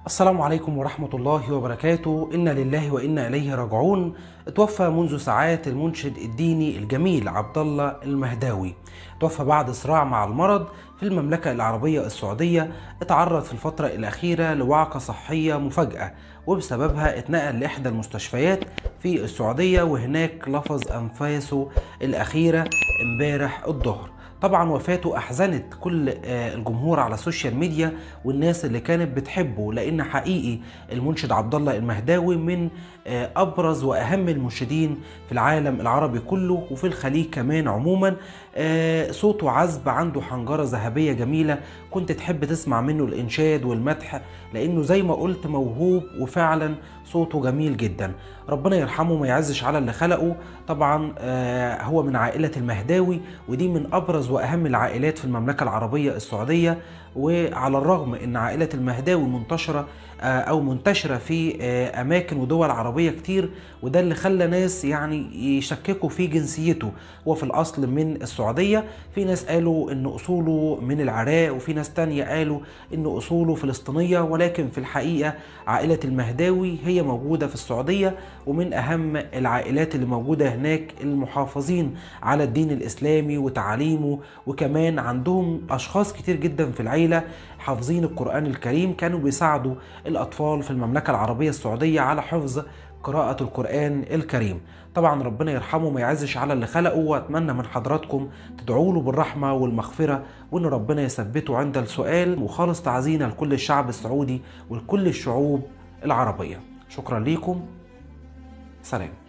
السلام عليكم ورحمة الله وبركاته إنا لله وإنا إليه راجعون توفى منذ ساعات المنشد الديني الجميل عبد الله المهداوي توفى بعد صراع مع المرض في المملكة العربية السعودية اتعرض في الفترة الأخيرة لوعكة صحية مفاجئة وبسببها اتنقل لإحدى المستشفيات في السعودية وهناك لفظ أنفاسه الأخيرة امبارح الظهر طبعا وفاته احزنت كل الجمهور على السوشيال ميديا والناس اللي كانت بتحبه لان حقيقي المنشد عبد الله المهداوي من ابرز واهم المنشدين في العالم العربي كله وفي الخليج كمان عموما صوته عذب عنده حنجره ذهبيه جميله كنت تحب تسمع منه الانشاد والمدح لانه زي ما قلت موهوب وفعلا صوته جميل جدا ربنا يرحمه ما يعزش على اللي خلقه طبعا هو من عائله المهداوي ودي من ابرز واهم العائلات في المملكه العربيه السعوديه وعلى الرغم ان عائله المهداوي منتشره او منتشره في اماكن ودول عربيه كتير وده اللي خلى ناس يعني يشككوا في جنسيته هو في الاصل من السعوديه في ناس قالوا ان اصوله من العراق وفي ناس تانية قالوا ان اصوله فلسطينيه ولكن في الحقيقه عائله المهداوي هي موجوده في السعوديه ومن اهم العائلات اللي موجوده هناك المحافظين على الدين الاسلامي وتعاليمه وكمان عندهم اشخاص كتير جدا في العيله حافظين القران الكريم كانوا بيساعدوا الاطفال في المملكه العربيه السعوديه على حفظ قراءة القرآن الكريم طبعا ربنا يرحمه ما يعزش على اللي خلقه واتمنى من حضراتكم تدعوا له بالرحمة والمغفرة وان ربنا يثبته عند السؤال وخالص تعزينا لكل الشعب السعودي ولكل الشعوب العربية شكرا ليكم سلام